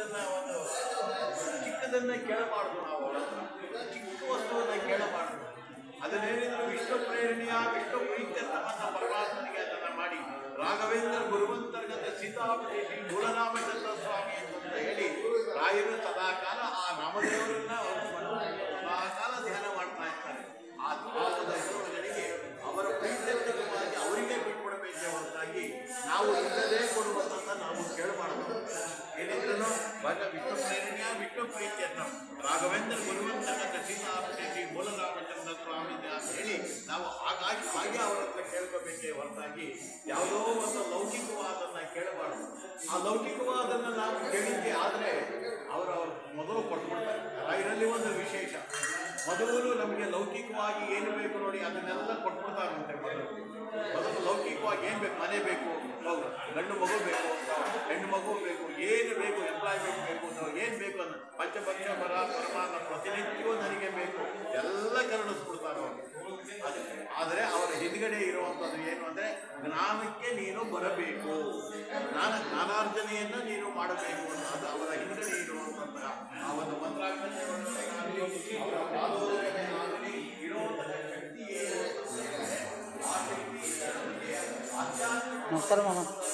ಅದನ್ನ ಒಂದು ಚಿಕ್ಕದನ್ನ ಕೇಳಬಾರ್ದು ನಾವು ಅವ್ರ ಹತ್ರ. ಚಿಕ್ಕ ವಸ್ತುವನ್ನ ಕೇಳಬಾರ್ದು ಅದನ್ನೇನಿದ್ರು ವಿಷ್ಣು ಪ್ರೇರಣೆಯ ವಿಷ್ಣು ಪ್ರೀತ್ಯರ್ಥವಂತ ಪರಮಾತ್ಮನಿಗೆ ಅದನ್ನ ಮಾಡಿ ರಾಘವೇಂದ್ರ ಗುರುವಂತರ್ಗತ ಸೀತಾಪತಿ ಶ್ರೀ ಮೂಲರಾಮಚಂದ್ರ ಸ್ವಾಮಿ ಅಂತ ಹೇಳಿ ರಾಯರು ಸದಾಕಾಲ ಆ ನಾಮದೇವರನ್ನ ಸದಾಕಾಲ ಧ್ಯಾನ ಮಾಡ್ತಾ ಇರ್ತಾರೆ ಆ ಧ್ಯಾನದ ಯೋಗಗಳಿಗೆ ಅವರ ಪ್ರೀತ್ಯರ್ಥಕವಾಗಿ ಅವರಿಗೆ ಬಿಟ್ಕೊಡಬೇಕೇ ಹೊರತಾಗಿ ನಾವು ಇಲ್ಲದೆ ಕೊಡುವಂತ ನಾವು ಕೇಳಬಾರದು ಏನಿದ್ರು ಭಗ ವಿಷ್ಣು ಪ್ರೇರಣೆಯ ವಿಷ್ಣು ಪ್ರೀತ್ಯರ್ಥ ರಾಘವೇಂದ್ರ ಗುರುವಂತರ್ಗತ ಸೀತಾಪತಿ ಶ್ರೀ ಮೂಲರಾಮಚಂದ್ರ ಸ್ವಾಮಿ ಅಂತ ಹೇಳಿ ನಾವು ಹಾಗಾಗಿ ಹಾಗೆ ಅವರ ಹತ್ರ ಕೇಳ್ಕೋಬೇಕೇ ಹೊರತಾಗಿ ಯಾವುದೋ ಒಂದು ಲೌಕಿಕವಾದನ್ನ ಕೇಳಬಾರ್ದು ಆ ಲೌಕಿಕವಾದನ್ನ ನಾವು ಕೇಳಿದ್ದೆ ಆದರೆ ಅವರು ಮೊದಲು ಕೊಟ್ಬಿಡ್ತಾರೆ ಇದರಲ್ಲಿ ಒಂದು ವಿಶೇಷ ಮೊದಲು ನಮಗೆ ಲೌಕಿಕವಾಗಿ ಏನು ಬೇಕು ನೋಡಿ ಅದನ್ನೆಲ್ಲ ಕೊಟ್ಬಿಡ್ತಾರಂತೆ ಮೊದಲು ಮೊದಲು ಲೌಕಿಕವಾಗಿ ಏನು ಬೇಕು ಮನೆ ಬೇಕು ಹೌದು ಗಂಡು ಮಗು ಬೇಕು ಹೆಣ್ಣು ಮಗು ಬೇಕು ಏನು ಬೇಕು ಎಂಪ್ಲಾಯ್ಮೆಂಟ್ ಬೇಕು ನಾವು ಏನು ಬೇಕು ಅನ್ನೋ ಪಂಚಪಕ್ಷ ಪರ ಪರಮಾತ್ಮ ಪ್ರತಿನಿತ್ಯವೂ ನನಗೆ ಬೇಕು ಎಲ್ಲ ಕರುಣಿಸ್ಬಿಡ್ತಾರೆ ಅವರು ಅದು ಆದರೆ ಅವರ ಹಿಂದ್ಗಡೆ ಇರುವಂಥದ್ದು ಏನು ಅಂದರೆ ಜ್ಞಾನಕ್ಕೆ ನೀನು ಬರಬೇಕು ಜ್ಞಾನ ಜ್ಞಾನಾರ್ಜನೆಯನ್ನು ನೀನು ಮಾಡಬೇಕು ಅಂತ ಅದು ಅವರ ಹಿಂದ್ಗಡೆ ಇರುವಂತಹ ಆ ಒಂದು ಮಂತ್ರಾಕ್ಷರ ಅವರ ಪಾದೋದಕಗಳಾಗಲಿ ಇರುವಂತಹ ಶಕ್ತಿ ಏನು ಅಂತಂದ್ರೆ, ಆ ಶಕ್ತಿ ನಮಗೆ ಆಧ್ಯಾತ್ಮಿಕ ನಮಸ್ಕಾರ ಮಾಮ